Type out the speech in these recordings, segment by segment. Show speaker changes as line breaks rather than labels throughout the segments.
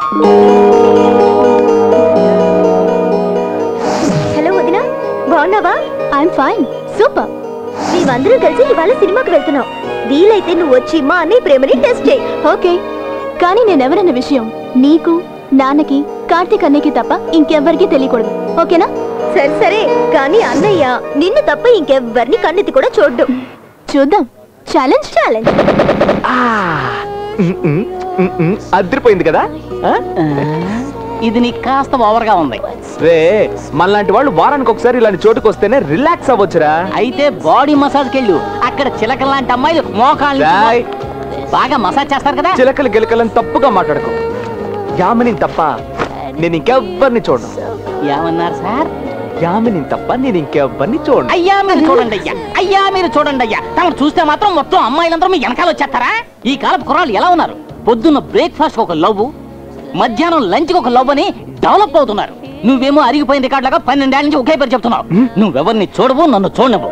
Hello వదినా బాగున్నావా I'm fine super మేమందరం కలిసి ఇవాళ సినిమాకి వెళ్తున్నాం వీలైతే నువ్వు వచ్చి మా అన్నయ్య ప్రేమని టెస్ట్ చేయి ఓకే కానీ నేనెవరన్న విషయం నీకు నాన్నకి కార్తీక్ అన్నయ్యకి తప్ప ఇంకెవ్వరికీ తెలియకూడదు ఓకేనా సరే సరే కానీ అన్నయ్య నిన్ను తప్ప ఇంకెవ్వరిని కన్నెత్తి కూడా చూడ్డు చూద్దాం ఛాలెంజ్ ఛాలెంజ్
ఉమ్, ఉమ్, ఉమ్, ఉమ్, అదిరిపోయింది కదా ఆ?
ఇది నీకు కాస్త ఓవర్గా ఉంది
రే మనలాంటి వాళ్ళు వారానికి ఒకసారి ఇలాంటి చోటుకు వస్తేనే రిలాక్స్ అవ్వచ్చురా
అయితే బాడీ మసాజ్కి వెళ్ళు అక్కడ చిలకల లాంటి అమ్మాయిలు మోకాళ్ళు
రాయ్
బాగా మసాజ్ చేస్తారు కదా
చిలకలు గిలకలని తప్పుగా మాట్లాడకు యామిని తప్ప నేను ఇంకెవ్వరిని చూడను
ఏమన్నారు సార్
యామిని తప్ప నేను ఇంకెవ్వరిని చూడను
అయ్యా మీరు చూడండి అయ్యా అయ్యా మీరు చూడండి అయ్యా తమను చూస్తే మాత్రం మొత్తం అమ్మాయిలందరూ మీ వెనకాల వచ్చేస్తారా ఈ కాలపు కుర్రాళ్ళు ఎలా ఉన్నారు పొద్దున్న బ్రేక్ఫాస్ట్ ఒక లవ్ మధ్యాహ్నం లంచ్ ఒక లవ్ అని డెవలప్ అవుతున్నారు నువ్వేమో అరిగిపోయిన రికార్డులాగా పన్నెండేళ్ల నుంచి ఒకే పేరు చెప్తున్నావు నువ్వెవరిని చూడవు నన్ను చూడవు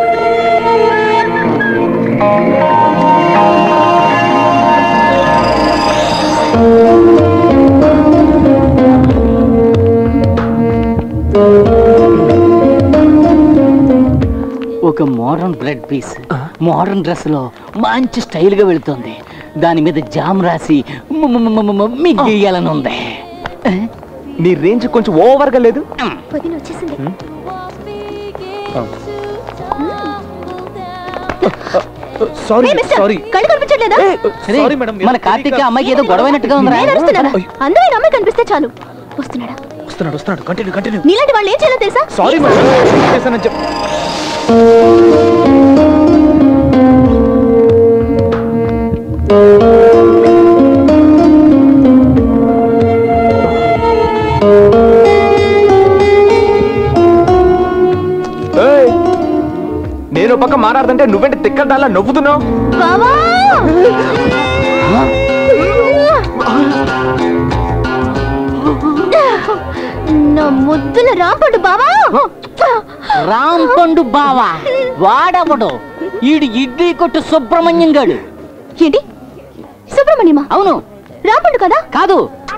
ఒక modern bread piece modern dress లో మంచి స్టైల్ గా వెళుతుంది దాని మీద జామ్ రాసి మ- మ- మ- మ- మీకు గీయాలని ఉంది
నీ రేంజ్ కొంచెం ఓవర్ గా లేదు
వదిన వచ్చేసింది
సారీ
ఏ మిస్టర్,
సారీ
కళ్ళు కనిపించట్లేదా
సరే, మన కార్తీక్ అమ్మాయికి ఏదో గొడవైనట్టుగా ఉందిరా
నేను అరుస్తున్నానా అందరూ ఈ అమ్మాయి కనిపిస్తే చాలు వస్తున్నాడా
వస్తున్నాడు వస్తున్నాడు కంటిన్యూ కంటిన్యూ
నీలాంటి వాళ్ళు ఏం చేయాలో తెలుసా
సారీ మేడం చేశానని చెప్పు ఏయ్, నేను ఒక పక్క మాట్లాడుతుంటే నువ్వేంటి తిక్కడాలా నవ్వుతున్నావు
బావా నా ముద్దుల రాంపడు బావా
రామ్ పండు బావా వాడవడు ఈడు ఇడ్లీ కొట్టు సుబ్రహ్మణ్యం గాడు
ఏంటి సుబ్రహ్మణ్యమా
అవును
రాంపడు కదా
కాదు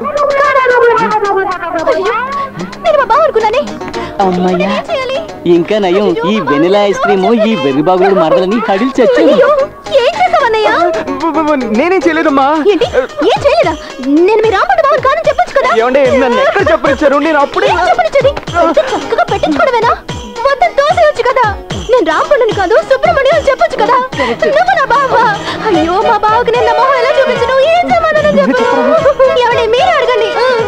అయ్యో, నేను మా బావ అనుకున్నానే
అమ్మయ్యా
ఏం చేయాలి
ఇంకా నయం ఈ వెనిలా ఐస్ క్రీమ్ ఈ వెర్రిబాగుడు మరదలని హడిల్ చచ్చింది
అయ్యో ఏం చేసావన్నయ్యా
నేనేం చేయలేదమ్మా
ఏంటి ఏం చేయలేదా నేను మీ రాంపడు బావని కాదని చెప్పొచ్చు కదా
ఏమంటే నన్ను ఎక్కడ చెప్పనిచ్చారు నేను అప్పుడే
ఏం చెప్పనిచ్చేది అయితే చక్కగా పెట్టించుకోవడమేనా మొత్తం తోసేయొచ్చు కదా నేను రాంపండుని కాదు సుబ్రహ్మణ్యం అని చెప్పొచ్చు కదా నువ్వు నా బావ అయ్యో మా బావకి నేను నా మొహం ఎలా చూపించను ఏం సమాధానం చెప్పు ఎవడే మీరే అడగండి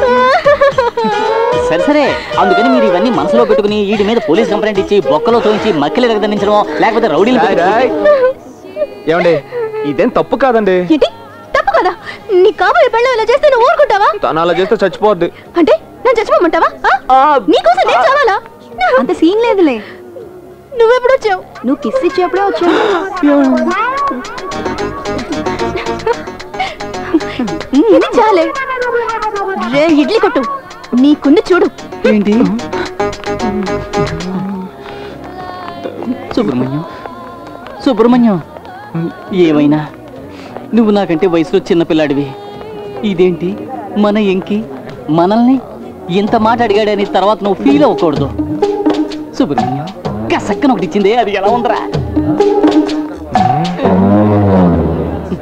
సరే సరే అందుకని మీరు ఇవన్నీ మనసులో పెట్టుకుని వీడి మీద పోలీస్ కంప్లైంట్ ఇచ్చి బొక్కలో తోయించి మక్కిలు ఎరగదండించడం లేకపోతే రౌడీలు
రాయ్, రాయ్. ఏమండి ఇదేం తప్పు కాదండి
ఏంటి తప్పు కదా నీ కాబోయే పెళ్ళం ఇలా చేస్తే నువ్వు ఊరుకుంటావా
తను అలా చేస్తే చచ్చిపోద్ది
అంటే నన్ను చచ్చిపోమంటావా ఆ?
ఆ,
నీకోసం నేను చావాలా అంత సీన్ లేదులే నువ్వెప్పుడు వచ్చావు నువ్వు కిస్ ఇచ్చేప్పుడే వచ్చావు ఇది చాలే రే ఇడ్లీ కొట్టు నీకుంది చూడు
ఏంటి సుబ్రహ్మణ్యం సుబ్రహ్మణ్యం ఏమైనా నువ్వు నాకంటే వయసులో చిన్నపిల్లాడివి ఇదేంటి మన ఎంకి మనల్ని ఇంత మాట అడిగాడని తర్వాత నువ్వు ఫీల్ అవ్వకూడదు సుబ్రహ్మణ్యం కసక్కన ఒకటి ఇచ్చిందే అది ఎలా ఉందిరా